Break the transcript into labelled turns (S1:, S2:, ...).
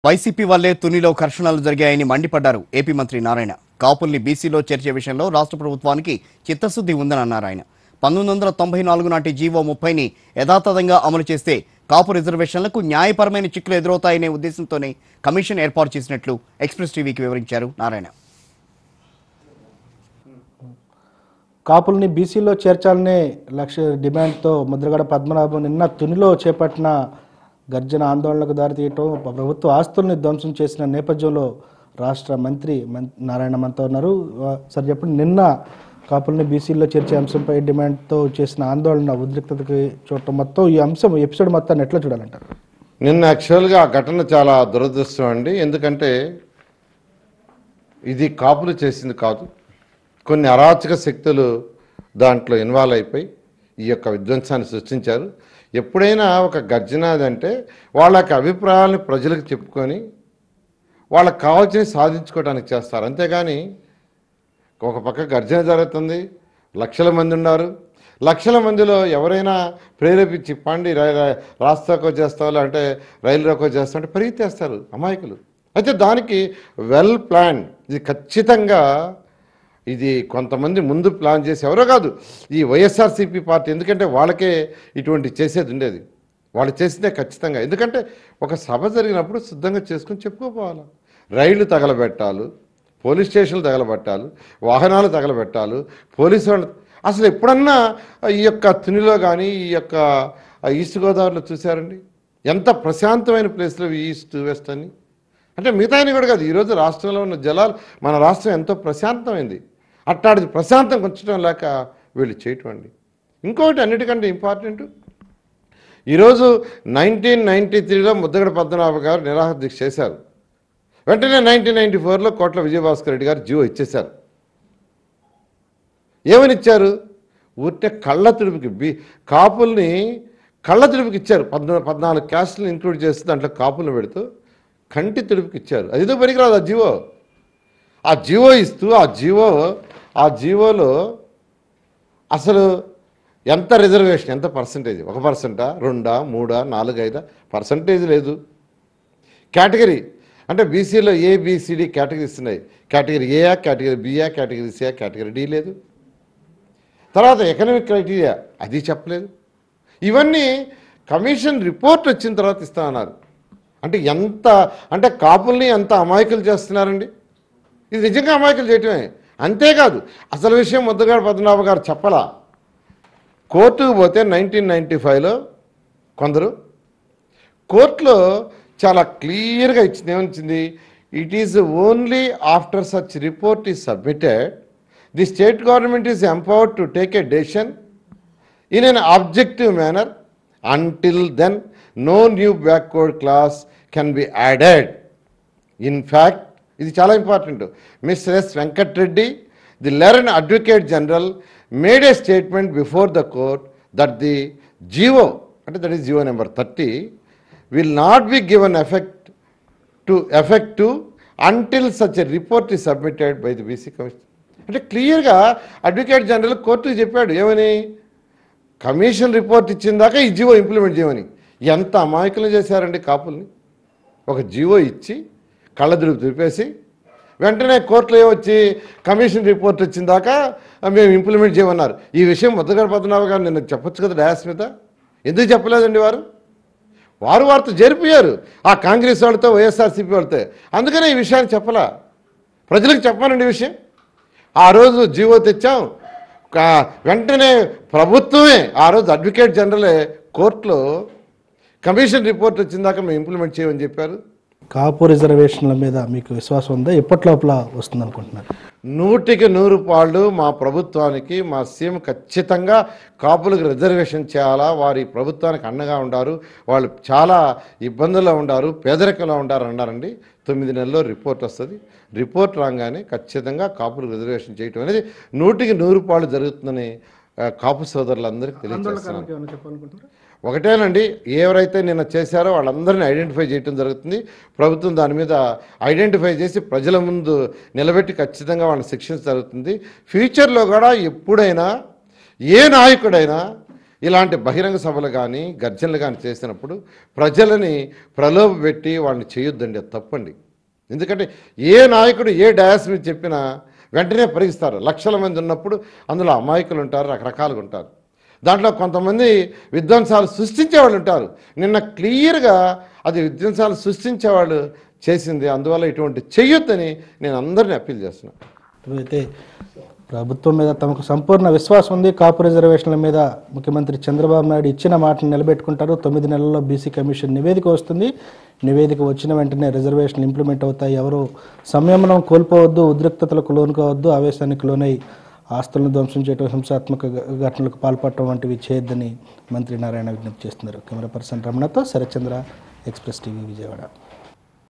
S1: YCP వల్లే తునిలో ఘర్షణలు జరిగాయని మండిపడ్డారు ఏపీ మంత్రి నారాయణ కాపుల్ని బీసీలో చేర్చే విషయంలో రాష్ట్ర ప్రభుత్వానికి చిత్తశుద్ధి ఉందని అన్నారు ఆయన పంతొమ్మిది వందల తొంభై నాలుగు నాటి జీవో ముప్పైని యథాతథంగా అమలు చేస్తే కాపు రిజర్వేషన్లకు న్యాయపరమైన చిక్కులు ఎదురవుతాయనే ఉద్దేశంతోనే కమిషన్ ఏర్పాటు చేసినట్లు ఎక్స్ప్రెస్ టీవీకి వివరించారు నారాయణ
S2: కాపుల్ని బీసీలో చేర్చాలనే లక్ష్య డిమాండ్తో ముద్రగడ పద్మనాభం నిన్న తునిలో చేపట్టిన గర్జన ఆందోళనకు దారితీయటం ప్రభుత్వ ఆస్తుల్ని ధ్వంసం చేసిన నేపథ్యంలో రాష్ట్ర మంత్రి మన్- నారాయణ మనతో ఉన్నారు ఆ, సార్ చెప్పండి నిన్న కాపుల్ని బీసీలో చేర్చే అంశంపై డిమాండ్తో చేసిన ఆందోళన ఉద్రిక్తతకి చూడటం మొత్తం ఈ అంశం ఎపిసోడ్ మొత్తాన్ని ఎట్లా చూడాలంటారు
S3: నిన్న యాక్చువల్గా ఆ ఘటన చాలా దురదృష్టం అండి ఎందుకంటే ఇది కాపులు చేసింది కాదు కొన్ని అరాచక శక్తులు దాంట్లో ఇన్వాల్వ్ అయిపోయి ఈ యొక్క విధ్వంసాన్ని సృష్టించారు ఎప్పుడైనా ఒక గర్జనాది అంటే వాళ్ళ యొక్క అభిప్రాయాలను ప్రజలకు చెప్పుకొని వాళ్ళకి కావాల్సినవి సాధించుకోవడానికి చేస్తారు అంతేగాని ఒక పక్క గర్జన జరుగుతుంది లక్షల మంది ఉన్నారు లక్షల మందిలో ఎవరైనా ప్రేరేపించి పండి రా- రా- రాస్తాకో చేస్తావు అంటే రైలు రోకో చేస్తావు అంటే పరిగెత్తేస్తారు అమాయకులు అయితే దానికి వెల్ ప్లాన్ ఇది ఖచ్చితంగా ఇది కొంతమంది ముందు ప్లాన్ చేసి ఎవరో కాదు ఈ వైఎస్ఆర్సీపీ పార్టీ ఎందుకంటే వాళ్ళకే ఇటువంటి చేసేది ఉండేది వాళ్ళు చేసిందే ఖచ్చితంగా ఎందుకంటే ఒక సభ జరిగినప్పుడు సిద్ధంగా చేసుకుని చెప్పుకోపోవాలి రైళ్లు తగలబెట్టాలి పోలీస్ స్టేషన్లు తగలబెట్టాలి వాహనాలు తగలబెట్టాలి పోలీసు వాళ్ళు అసలు ఎప్పుడన్నా ఈ యొక్క తునిలో కానీ ఈ యొక్క ఈస్ట్ గోదావరిలో చూశారండి ఎంత ప్రశాంతమైన ప్లేస్లో ఈస్ట్ వెస్ట్ అని అంటే మిగతా కూడా కాదు ఈరోజు రాష్ట్రంలో ఉన్న జలాలు మన రాష్ట్రం ఎంతో ప్రశాంతమైంది అట్టాడిది ప్రశాంతం కొంచడం లేక వీళ్ళు చేయటం అండి ఇంకొకటి అన్నిటికంటే ఇంపార్టెంట్ ఈరోజు నైన్టీన్ నైన్టీ త్రీలో ముద్దగడ పద్మనాభ గారు నిరాహార దీక్ష చేశారు వెంటనే నైన్టీన్ నైన్టీ ఫోర్లో కోట్ల విజయభాస్కర్ రెడ్డి గారు జీవో ఇచ్చేశారు ఏమని ఇచ్చారు ఊరికే కళ్ళ తుడుపుకి బి కాపుల్ని కళ్ళ తుడుపుకి ఇచ్చారు పద్నాలుగు పద్నాలుగు క్యాస్ట్లను ఇంక్లూడ్ చేస్తూ దాంట్లో కాపులను పెడుతూ కంటి తుడుపుకి ఇచ్చారు అది ఏదో పనికిరాదు ఆ జీవో ఆ జీవో ఇస్తూ ఆ జీవో ఆ జీవోలో అసలు ఎంత రిజర్వేషన్ ఎంత పర్సంటేజ్ ఒక పర్సెంటా రెండా మూడా నాలుగు ఐదా పర్సంటేజ్ లేదు కేటగిరీ అంటే బీసీలో ఏబిసిడి కేటగిరీస్ ఉన్నాయి కేటగిరీ ఏయా కేటగిరీ బియా కేటగిరీ సియా కేటగిరీ డి లేదు తర్వాత ఎకనామిక్ క్రైటీరియా అది చెప్పలేదు ఇవన్నీ కమిషన్ రిపోర్ట్ వచ్చిన తర్వాత ఇస్తా అన్నారు అంటే ఎంత అంటే కాపుల్ని ఎంత అమాయకులు చేస్తున్నారండి ఇది నిజంగా అమాయకులు చేయటమే అంతేకాదు అసలు విషయం ముద్దగాడు పద్మనాభ గారు చెప్పలా కోర్టుకు పోతే నైన్టీన్ నైంటీ ఫైవ్లో కొందరు కోర్టులో చాలా క్లియర్గా ఇచ్చింది ఏమనిచ్చింది it is only after such report is submitted the state government is empowered to take a decision in an objective manner until then no new backward class can be added in fact ఇది చాలా important mister S Venkatreddy the learned advocate general made a statement before the court that the GO అంటే that is GO number thirty will not be given effect to effect to until such a report is submitted by the BC commission అంటే క్లియర్గా advocate general కోర్టుకు చెప్పాడు ఏమని commission report ఇచ్చిన దాకా ఈ GO implement చేయమని ఎంత అమాయకులు చేశారండి కాపుల్ని ఒక జీవో ఇచ్చి కళ్ళ దురుపు దులిపేసి వెంటనే కోర్టులో ఏమొచ్చి కమిషన్ రిపోర్ట్ వచ్చిన దాకా మేము ఇంప్లిమెంట్ చేయమన్నారు ఈ విషయం ముద్దగడ పద్మనాభ గారు నిన్న చెప్పొచ్చు కదా డయాస్ మీద ఎందుకు చెప్పలేదండి వారు వారు వారితో జరిపోయారు ఆ కాంగ్రెస్ వాళ్ళతో వైఎస్ఆర్సీపీ వాళ్ళతో అందుకనే ఈ విషయాన్ని చెప్పలా ప్రజలకు చెప్పానండి ఈ విషయం ఆ రోజు జీవో తెచ్చాం కా- వెంటనే ప్రభుత్వమే ఆ రోజు అడ్వకేట్ జనరలే కోర్టులో కమిషన్ రిపోర్ట్ వచ్చిన దాకా మేము ఇంప్లిమెంట్ చేయమని చెప్పారు
S2: కాపు రిజర్వేషన్ల మీద మీకు విశ్వాసం ఉందా ఎప్పటిలోపల వస్తుంది అనుకుంటున్నారు
S3: నూటికి నూరు పాళ్ళు మా ప్రభుత్వానికి మా సీఎం ఖచ్చితంగా కాపులకు రిజర్వేషన్ చేయాలా వారి ప్రభుత్వానికి అండగా ఉండారు వాళ్ళు చాలా ఇబ్బందుల్లో ఉండారు పేదరికంలో ఉండారు అన్నారండి తొమ్మిది నెలల్లో రిపోర్ట్ వస్తుంది రిపోర్ట్ రాగానే ఖచ్చితంగా కాపులకు రిజర్వేషన్ చేయటం అనేది నూటికి నూరు పాళ్ళు జరుగుతుందని ఆ, కాపు సోదరులందరికీ తెలియజేస్తున్నాను
S2: చెప్పాలనుకుంటున్నారు
S3: ఒకటేనండి ఎవరైతే నిన్న చేశారో వాళ్ళందరినీ ఐడెంటిఫై చేయడం జరుగుతుంది ప్రభుత్వం దాని మీద ఐడెంటిఫై చేసి ప్రజల ముందు నిలబెట్టి ఖచ్చితంగా వాళ్ళని శిక్షించ జరుగుతుంది ఫ్యూచర్లో కూడా ఎప్పుడైనా ఏ నాయకుడైనా ఇలాంటి బహిరంగ సభలు కానీ గర్జనలు కానీ చేసినప్పుడు ప్రజలని ప్రలోభ పెట్టి వాళ్ళని చేయొద్దండి అది తప్పండి ఎందుకంటే ఏ నాయకుడు ఏ డయాస్ మీద చెప్పినా వెంటనే పరిగిస్తారు లక్షల మంది ఉన్నప్పుడు అందులో అమాయకులు ఉంటారు రకరకాలుగా ఉంటారు దాంట్లో కొంతమంది విధ్వంసాలు సృష్టించే వాళ్ళు ఉంటారు నిన్న క్లియర్గా అది విధ్వంసాలు సృష్టించే వాళ్ళు చేసింది అందువల్ల ఇటువంటి చెయ్యొద్దని నేను అందరినీ అప్పీల్ చేస్తున్నాను
S2: అయితే ప్రభుత్వం మీద తమకు సంపూర్ణ విశ్వాసం ఉంది కాపు రిజర్వేషన్ల మీద ముఖ్యమంత్రి చంద్రబాబు నాయుడు ఇచ్చిన మాటను నిలబెట్టుకుంటారు తొమ్మిది నెలల్లో బీసీ కమిషన్ నివేదిక వస్తుంది నివేదిక వచ్చిన వెంటనే రిజర్వేషన్లు ఇంప్లిమెంట్ అవుతాయి ఎవరు సంయమనం కోల్పోవద్దు ఉద్రిక్తతలకు లోను కావద్దు ఆవేశానికి లోనై ఆస్తులను ధ్వంసం చేయడం హింసాత్మక ఘ- ఘటనలకు పాల్పడటం వంటివి చేయొద్దని మంత్రి నారాయణ విజ్ఞప్తి చేస్తున్నారు కెమెరా పర్సన్ రమణతో శరత్చంద్ర ఎక్స్ప్రెస్ టీవీ విజయవాడ